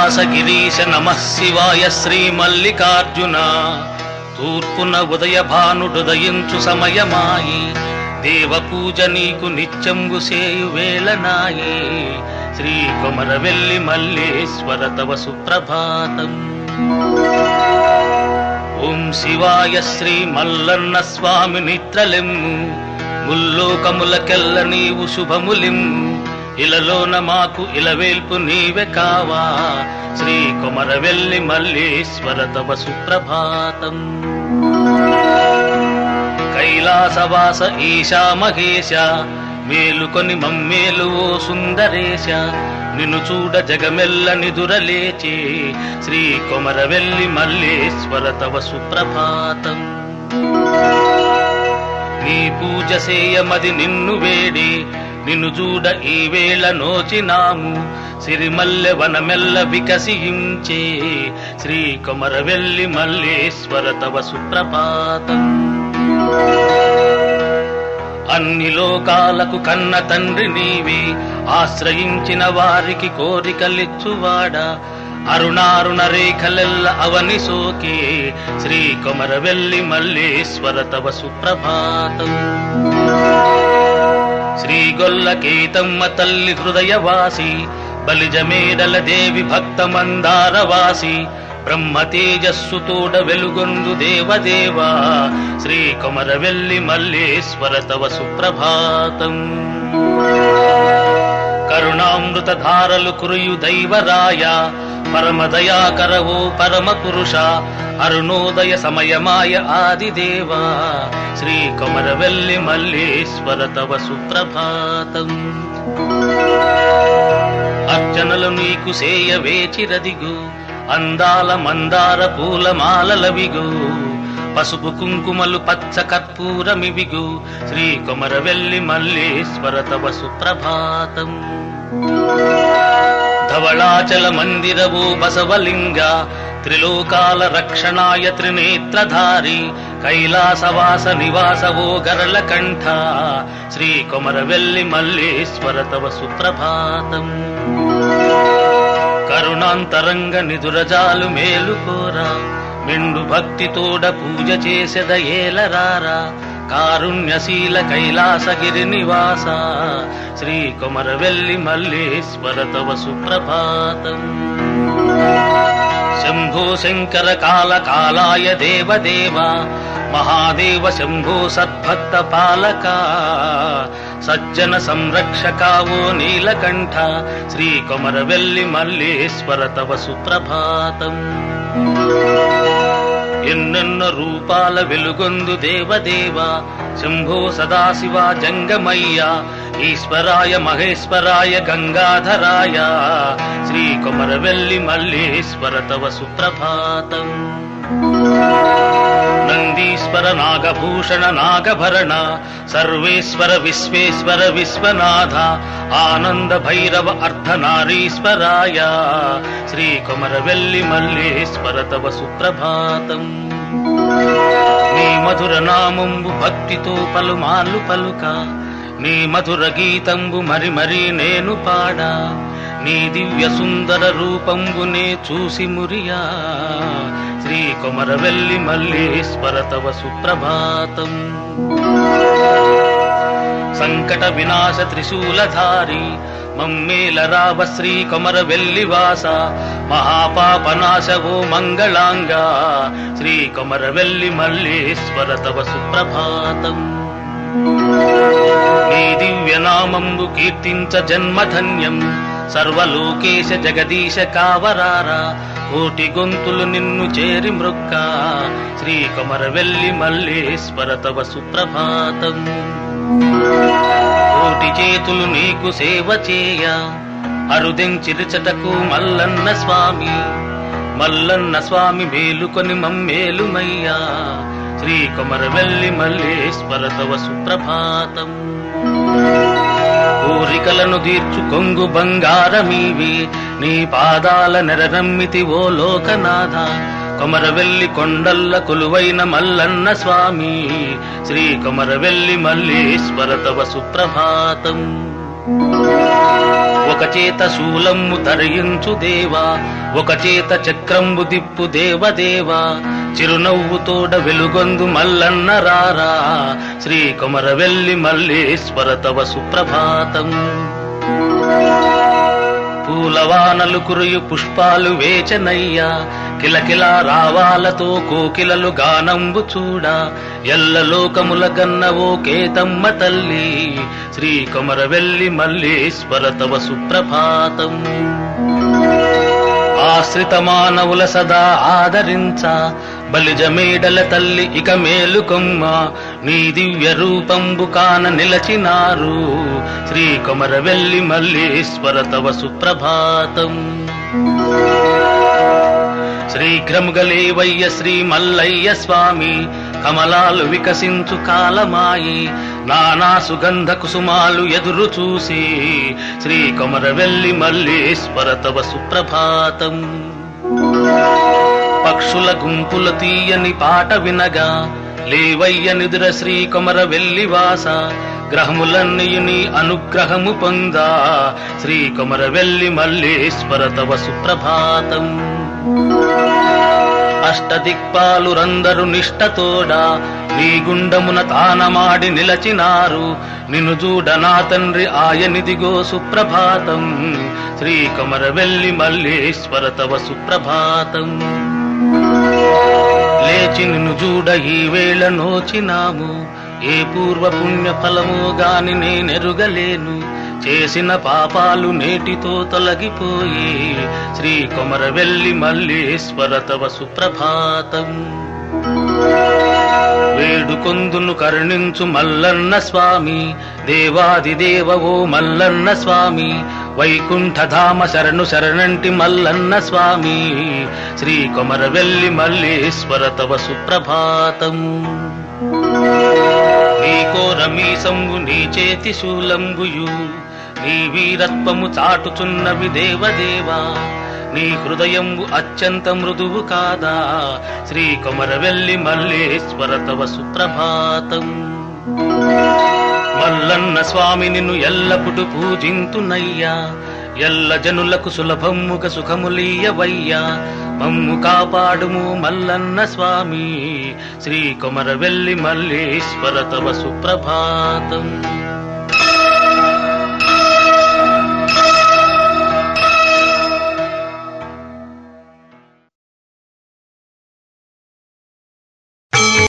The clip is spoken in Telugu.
కైలాసగిరీశ నమ శివాయ శ్రీ మల్లికార్జున తూర్పున ఉదయ భానుడుదయించు సమయమాయి దేవ పూజ నీకు నిత్యంబు సేయు వేళనాయి శ్రీ కొమరవెల్లి మల్లేశ్వర తవ సుప్రభాతం ఓం శివాయ శ్రీ మల్లన్న స్వామి నిత్రలెమ్ము ముల్లోకములకెల్ల నీవు శుభములిమ్ము ఇలలోన మాకు ఇలవేల్పు నీవే కావా శ్రీ కొమరవెల్లి మల్లేశ్వర తవ సుప్రభాతం కైలాసవాస ఈశా మహేశ మేలుకొని మమ్మేలు ఓ సుందరేశ నిన్ను చూడ జగమెల్ల నిదురలేచే శ్రీ కొమరవెల్లి మల్లేశ్వర తవ సుప్రభాతం నీ పూజ సేయమది నిన్ను వేడి నిన్ను చూడ ఈ వేళ నోచినాము సిరిమల్లె వనమెల్ల వికసించే శ్రీ కొమరవెల్లి మల్లేశ్వర తవ సుప్రభాతం అన్ని లోకాలకు కన్న తండ్రి నీవి ఆశ్రయించిన వారికి కోరికలిచ్చువాడా అరుణారుణ రేఖలెల్ల అవని సోకే శ్రీ కొమరవెల్లి మల్లేశ్వర తవ సుప్రభాతం శ్రీ గొల్ల కేతమ్మ తల్లి హృదయవాసి బలిజమేడల దేవి భక్త మందారవాసి బ్రహ్మ తేజస్సు తోడ వెలుగొందు దేవదేవా శ్రీ కొమరవెల్లి మల్లేశ్వర తవ సుప్రభాతం కరుణామృత ధారలు కురియు దైవరాయ పరమదయాకరవో పరమ పురుష అరుణోదయ సమయమాయ ఆదిదేవా శ్రీ కొమరవెల్లి మల్లేశ్వర తవ సుప్రభాతం అర్చనలు నీకు సేయ వేచిరదిగు అందాల మందార పూల మాలలవిగు పసుపు కుంకుమలు పచ్చ కర్పూరమివిగు శ్రీ కొమరవెల్లి మల్లేశ్వర తవ సుప్రభాతం ధవళాచల మందిరవో బసవలింగ త్రిలోకాల రక్షణాయ త్రినేత్రధారి కైలాసవాస నివాసవో గరళ కంఠ శ్రీ కొమరవెల్లి మల్లేశ్వర తవ సుప్రభాతం కరుణాంతరంగ నిదురజాలు మేలుకోరా మెండు భక్తితోడ పూజ చేసెద ఏలరారా కారుణ్యశీల కైలాసగిరి నివాస శ్రీ కొమరవెల్లి మల్లేశ్వర తవ సుప్రభాతం శంభో శంకర కాల కాలాయ దేవదేవ మహాదేవ శంభో సద్భక్త పాలక సజ్జన సంరక్షకావో నీలకంఠ శ్రీ కొమరవెల్లి మల్లేశ్వర తవ సుప్రభాతం ఎన్నెన్నో రూపాల వెలుగొందు దేవదేవ శంభో సదాశివ జంగమయ్య ఈశ్వరాయ మహేశ్వరాయ గంగాధరాయ శ్రీ కొమరవెల్లి మల్లేశ్వర తవ సుప్రభాతం నందీశ్వర నాగభూషణ నాగభరణ సర్వేశ్వర విశ్వేశ్వర విశ్వనాథ ఆనంద భైరవ అర్ధనారీశ్వరాయ శ్రీ కొమరవెల్లి మల్లేశ్వర తవ సుప్రభాతం నీ మధుర నామంబు భక్తితో పలుమార్లు పలుక నీ మధుర గీతంబు మరి మరి నేను పాడా నీ దివ్య సుందర రూపంబునే చూసి మురియా శ్రీ కొమరవెల్లి మల్లేశ్వర తవ సుప్రభాతం సంకట వినాశ త్రిశూలధారి మమ్మేల రావ శ్రీ కొమర వెల్లివాస మహాపాపనాశవో మంగళాంగ శ్రీ కొమర వెల్లి మల్లేశ్వర తవ సుప్రభాతం నీ దివ్య నామంబు కీర్తించ జన్మధన్యం సర్వలోకేశ జగదీశ కావరారా కోటి గొంతులు నిన్ను చేరి మృక్క శ్రీ కొమర వెల్లి మల్లేశ్వర తవ సుప్రభాతం కోటి చేతులు నీకు సేవ చేయ అరుదెంచిరుచటకు మల్లన్న స్వామి మల్లన్న స్వామి మేలుకొని మమ్మేలుమయ్యా శ్రీ కొమరవెల్లి మల్లేశ్వర తవ సుప్రభాతం కోరికలను తీర్చు కొంగు బంగారమీవి నీ పాదాల నెరనమ్మితి ఓ లోకనాథ కొమరవెల్లి కొండల్ల కొలువైన మల్లన్న స్వామి శ్రీ కొమరవెల్లి మల్లేశ్వర తవ సుప్రభాతం ఒక చేత శూలమ్ము ధరించు దేవా ఒక చేత చక్రంబు దిప్పు దేవదేవా చిరునవ్వు తోడ వెలుగొందు మల్లన్న రారా శ్రీ కొమరవెల్లి మల్లేశ్వర తవ సుప్రభాతం పూలవానలు కురియు పుష్పాలు వేచనయ్యా కిలకిల రావాలతో కోకిలలు గానంబు చూడ ఎల్ల లోకముల గన్న ఓ కేతమ్మ తల్లి శ్రీ కొమరవెల్లి మల్లేశ్వర తవ సుప్రభాతం ఆశ్రిత మానవుల సదా ఆదరించ బలిజమేడల తల్లి ఇక మేలుకొమ్మ నీ దివ్య రూపంబు కాన నిలచినారు శ్రీ కొమరవెల్లి మల్లేశ్వర తవ సుప్రభాతం శ్రీఘ్రముగలేవయ్య శ్రీ మల్లయ్య స్వామి కమలాలు వికసించు కాలమాయి నానా సుగంధ కుసుమాలు ఎదురు చూసి శ్రీ కొమరవెల్లి మల్లేశ్వర తవ సుప్రభాతం పక్షుల గుంపుల తీయని పాట వినగా లేవయ్య నిదుర శ్రీ కొమర వెల్లివాస గ్రహములన్నీయుని అనుగ్రహము పొందా శ్రీ కొమర వెల్లి మల్లేశ్వర తవ సుప్రభాతం అష్టదిక్పాలు రందరు నిష్టతోడా నీ గుండమున తానమాడి నిలచినారు నిన్ను చూడ నా తండ్రి ఆయనిదిగో సుప్రభాతం శ్రీ కొమర వెల్లి మల్లేశ్వర తవ సుప్రభాతం లేచి నిన్ను చూడ ఈ వేళ నోచినాము ఏ పూర్వ పుణ్య ఫలము గాని నేనెరుగలేను చేసిన పాపాలు నేటితో తొలగిపోయి శ్రీ కొమరవెల్లి మల్లేశ్వర తవ సుప్రభాతం వేడుకొందును కరుణించు మల్లన్న స్వామి దేవాది దేవవో మల్లన్న స్వామి వైకుంఠధామ శరణు శరణంటి మల్లన్న స్వామి శ్రీ కొమరవెల్లి మల్లేశ్వర తవ సుప్రభాతం నీ కోరమీసంబు నీ చేతి శూలంబుయు నీ వీరత్వము చాటుచున్నవి దేవదేవా నీ హృదయంబు అత్యంత మృదువు కాదా శ్రీ కొమరవెల్లి మల్లేశ్వర తవ సుప్రభాతం మల్లన్న స్వామి నిన్ను ఎల్లప్పుడు పూజింతునయ్యా ఎల్ల జనులకు సులభముగ సుఖములీయవయ్యా మమ్ము కాపాడుము మల్లన్న స్వామి శ్రీ కొమరవెల్లి మల్లేశ్వర తవ సుప్రభాతం